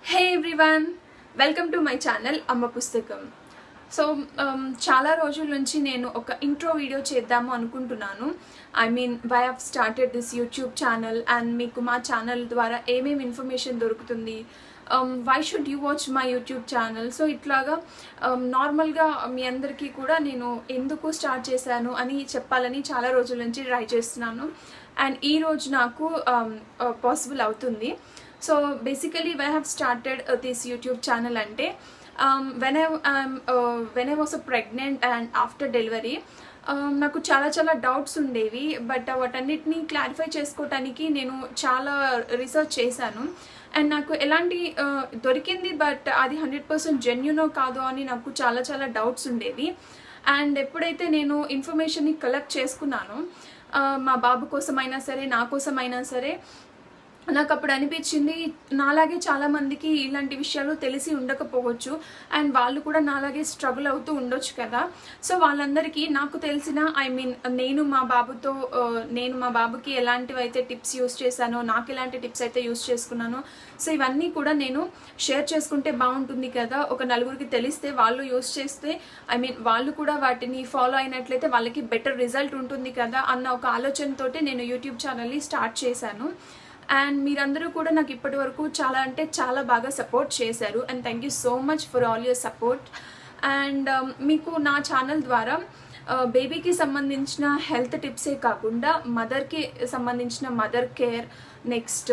hey everyone welcome to my channel అమ్మ పుస్తకం so చాలా రోజుల నుంచి నేను ఒక ఇంట్రో వీడియో చేద్దాము అనుకుంటున్నాను I mean why have started this YouTube channel and మీకు మా ఛానల్ ద్వారా ఏమేమి ఇన్ఫర్మేషన్ దొరుకుతుంది why should you watch my YouTube channel so ఇట్లాగా నార్మల్గా మీ అందరికీ కూడా నేను ఎందుకు స్టార్ట్ చేశాను అని చెప్పాలని చాలా రోజుల నుంచి ట్రై చేస్తున్నాను అండ్ ఈ రోజు నాకు పాసిబుల్ అవుతుంది so basically why have started this YouTube channel అంటే when I when I was a pregnant and after delivery నాకు చాలా చాలా డౌట్స్ ఉండేవి బట్ వాటన్నిటిని క్లారిఫై చేసుకోవటానికి నేను చాలా రీసెర్చ్ చేశాను అండ్ నాకు ఎలాంటి దొరికింది బట్ అది హండ్రెడ్ పర్సెంట్ జెన్యునో కాదో అని నాకు చాలా చాలా డౌట్స్ ఉండేవి అండ్ ఎప్పుడైతే నేను ఇన్ఫర్మేషన్ని కలెక్ట్ చేసుకున్నానో మా బాబు కోసమైనా సరే నా కోసమైనా సరే నాకు అప్పుడు అనిపించింది నాలాగే చాలామందికి ఇలాంటి విషయాలు తెలిసి ఉండకపోవచ్చు అండ్ వాళ్ళు కూడా నాలాగే స్ట్రగుల్ అవుతూ ఉండొచ్చు కదా సో వాళ్ళందరికీ నాకు తెలిసిన ఐ మీన్ నేను మా బాబుతో నేను మా బాబుకి ఎలాంటివి అయితే టిప్స్ యూస్ చేశానో నాకు ఎలాంటి టిప్స్ అయితే యూస్ చేసుకున్నానో సో ఇవన్నీ కూడా నేను షేర్ చేసుకుంటే బాగుంటుంది కదా ఒక నలుగురికి తెలిస్తే వాళ్ళు యూస్ చేస్తే ఐ మీన్ వాళ్ళు కూడా వాటిని ఫాలో అయినట్లయితే వాళ్ళకి బెటర్ రిజల్ట్ ఉంటుంది కదా అన్న ఒక ఆలోచనతోటే నేను యూట్యూబ్ ఛానల్ని స్టార్ట్ చేశాను అండ్ మీరందరూ కూడా నాకు ఇప్పటి వరకు చాలా అంటే చాలా బాగా సపోర్ట్ చేశారు and thank you so much for all your support and మీకు నా ఛానల్ ద్వారా బేబీకి సంబంధించిన హెల్త్ టిప్సే కాకుండా మదర్కి సంబంధించిన మదర్ కేర్ నెక్స్ట్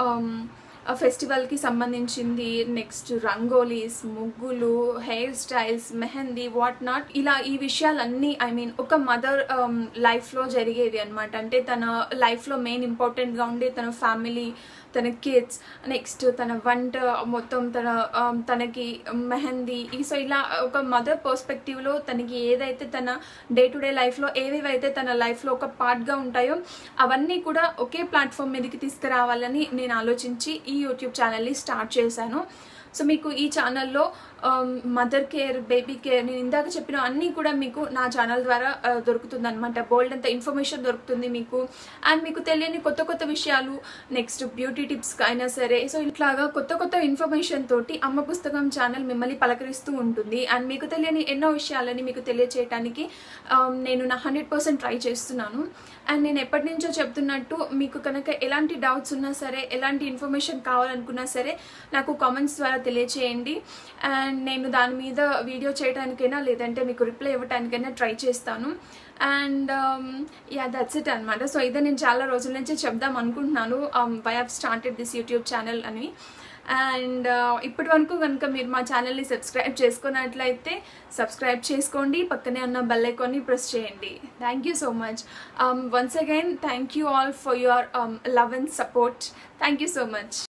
ఫెస్టివల్కి సంబంధించింది నెక్స్ట్ రంగోలీస్ ముగ్గులు hair styles mehndi what not ఇలా ఈ విషయాలన్నీ ఐ మీన్ ఒక మదర్ లైఫ్లో జరిగేవి అనమాట అంటే తన లైఫ్లో మెయిన్ ఇంపార్టెంట్గా ఉండే తన ఫ్యామిలీ తన కిడ్స్ నెక్స్ట్ తన వంట మొత్తం తన తనకి మెహందీ సో ఇలా ఒక మదర్ పర్స్పెక్టివ్లో తనకి ఏదైతే తన డే టు డే లైఫ్లో ఏవేవైతే తన లైఫ్లో ఒక పార్ట్గా ఉంటాయో అవన్నీ కూడా ఒకే ప్లాట్ఫామ్ మీదకి తీసుకురావాలని నేను ఆలోచించి ఈ యూట్యూబ్ ఛానల్ని స్టార్ట్ చేశాను సో మీకు ఈ ఛానల్లో మదర్ కేర్ బేబీ కేర్ నేను ఇందాక చెప్పిన అన్నీ కూడా మీకు నా ఛానల్ ద్వారా దొరుకుతుంది అనమాట బోల్డ్ అంత ఇన్ఫర్మేషన్ దొరుకుతుంది మీకు అండ్ మీకు తెలియని కొత్త కొత్త విషయాలు నెక్స్ట్ బ్యూటీ టిప్స్ అయినా సరే సో ఇట్లాగా కొత్త కొత్త ఇన్ఫర్మేషన్ తోటి అమ్మ పుస్తకం ఛానల్ మిమ్మల్ని పలకరిస్తూ ఉంటుంది అండ్ మీకు తెలియని ఎన్నో విషయాలని మీకు తెలియచేయడానికి నేను నా హండ్రెడ్ పర్సెంట్ ట్రై చేస్తున్నాను అండ్ నేను ఎప్పటి నుంచో చెప్తున్నట్టు మీకు కనుక ఎలాంటి డౌట్స్ ఉన్నా సరే ఎలాంటి ఇన్ఫర్మేషన్ కావాలనుకున్నా సరే నాకు కామెంట్స్ ద్వారా తెలియచేయండి అండ్ నేను దాని మీద వీడియో చేయడానికైనా లేదంటే మీకు రిప్లై ఇవ్వడానికైనా ట్రై చేస్తాను అండ్ యా దట్స్ ఇట్ అనమాట సో ఇదే నేను చాలా రోజుల నుంచి చెప్దాం అనుకుంటున్నాను why have started this YouTube channel అని అండ్ ఇప్పటి వరకు కనుక మీరు మా ఛానల్ని సబ్స్క్రైబ్ చేసుకున్నట్లయితే సబ్స్క్రైబ్ చేసుకోండి పక్కనే ఉన్న బెల్ ఐకాన్ని ప్రెస్ చేయండి thank you so much once again thank you all for your love and support thank you so much